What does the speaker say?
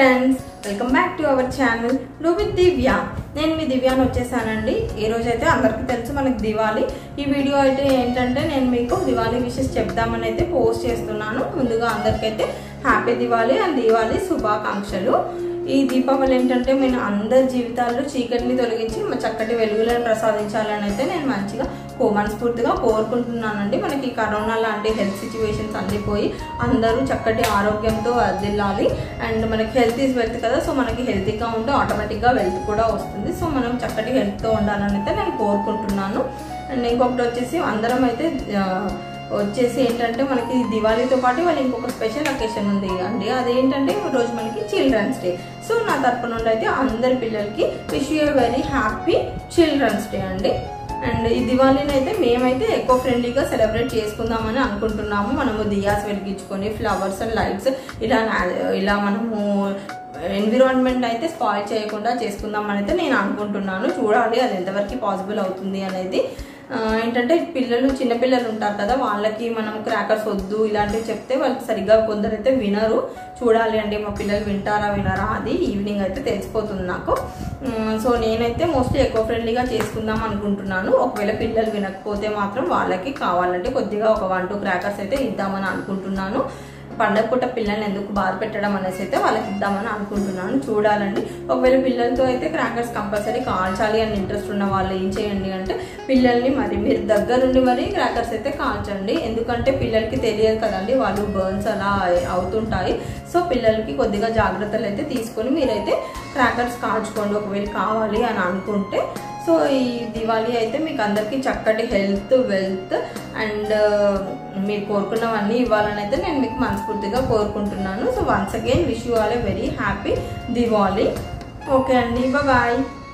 friends welcome back to our channel do with Divya నేను మీ దివ్యాని వచ్చేసానండి ఈ రోజు అయితే అందరికీ తెలుసు మనకి దివాళీ ఈ వీడియో అయితే ఏంటంటే నేను మీకు దివాళీ విషెస్ చెప్దామని అయితే పోస్ట్ చేస్తున్నాను ముందుగా అందరికైతే హ్యాపీ దివాళీ అండ్ దివాళీ శుభాకాంక్షలు ఈ దీపావళి ఏంటంటే నేను అందరి జీవితాల్లో చీకటిని తొలగించి మా చక్కటి వెలుగులను ప్రసాదించాలని అయితే నేను మంచిగా కో మనస్ఫూర్తిగా కోరుకుంటున్నానండి మనకి కరోనా లాంటి హెల్త్ సిచ్యువేషన్స్ అన్నీ పోయి అందరూ చక్కటి ఆరోగ్యంతో వర్దిల్లాలి అండ్ మనకి హెల్త్ ఈజ్ వెల్త్ కదా సో మనకి హెల్తీగా ఉంటే ఆటోమేటిక్గా వెల్త్ కూడా వస్తుంది సో మనం చక్కటి హెల్త్తో ఉండాలని అయితే నేను కోరుకుంటున్నాను అండ్ ఇంకొకటి వచ్చేసి అందరం అయితే ఆ, వచ్చేసి ఏంటంటే మనకి దివాళీతో పాటు వాళ్ళు ఇంకొక స్పెషల్ అకేషన్ ఉంది అండి అదేంటంటే ఈ రోజు మనకి చిల్డ్రన్స్ డే సో నా తరపు నుండి అయితే అందరి పిల్లలకి wish you very happy children's day అండి అండ్ ఈ దివాళీని అయితే మేమైతే ఎక్కువ ఫ్రెండ్లీగా సెలబ్రేట్ చేసుకుందామని అనుకుంటున్నాము మనము దియాస్ వెలిగించుకొని ఫ్లవర్స్ అండ్ లైట్స్ ఇలా నా- ఇలా మనము ఎన్విరాన్మెంట్ అయితే స్పాయిల్ చేయకుండా చేసుకుందామని అయితే నేను అనుకుంటున్నాను చూడాలి అది ఎంతవరకు పాసిబుల్ అవుతుంది అనేది ఆ, ఏంటంటే పిల్లలు చిన్నపిల్లలు ఉంటారు కదా వాళ్ళకి మనం క్రాకర్స్ వద్దు ఇలాంటివి చెప్తే వాళ్ళు సరిగ్గా కొందరైతే వినరు చూడాలి అండి మా పిల్లలు వింటారా వినరా అది ఈవినింగ్ అయితే తెలిసిపోతుంది నాకు ఉమ్, సో నేనైతే మోస్ట్లీ ఎక్కువ ఫ్రెండ్లీగా చేసుకుందాం అనుకుంటున్నాను ఒకవేళ పిల్లలు వినకపోతే మాత్రం వాళ్ళకి కావాలంటే కొద్దిగా ఒక వన్ టూ క్రాకర్స్ అయితే ఇద్దామని అనుకుంటున్నాను పండగ పూట పిల్లల్ని ఎందుకు బాధ పెట్టడం అనేసి అయితే వాళ్ళకి ఇద్దామని అనుకుంటున్నాను చూడాలండి ఒకవేళ పిల్లలతో అయితే క్రాకర్స్ కంపల్సరీ కాల్చాలి అని ఇంట్రెస్ట్ ఉన్న వాళ్ళు ఏం చేయండి అంటే పిల్లల్ని మరి మీరు దగ్గరుండి మరి క్రాకర్స్ అయితే కాల్చండి ఎందుకంటే పిల్లలకి తెలియదు కదండి వాళ్ళు బర్న్స్ అలా అవుతుంటాయి సో పిల్లలకి కొద్దిగా జాగ్రత్తలు అయితే తీసుకొని మీరైతే క్రాకర్స్ కాల్చుకోండి ఒకవేళ కావాలి అని అనుకుంటే సో ఈ దివాళీ అయితే మీకు అందరికీ చక్కటి హెల్త్ వెల్త్ అండ్ మీరు కోరుకున్నవన్నీ ఇవ్వాలని అయితే నేను మీకు మనస్ఫూర్తిగా కోరుకుంటున్నాను so once again wish you all a very happy Diwali okay అండి బాయ్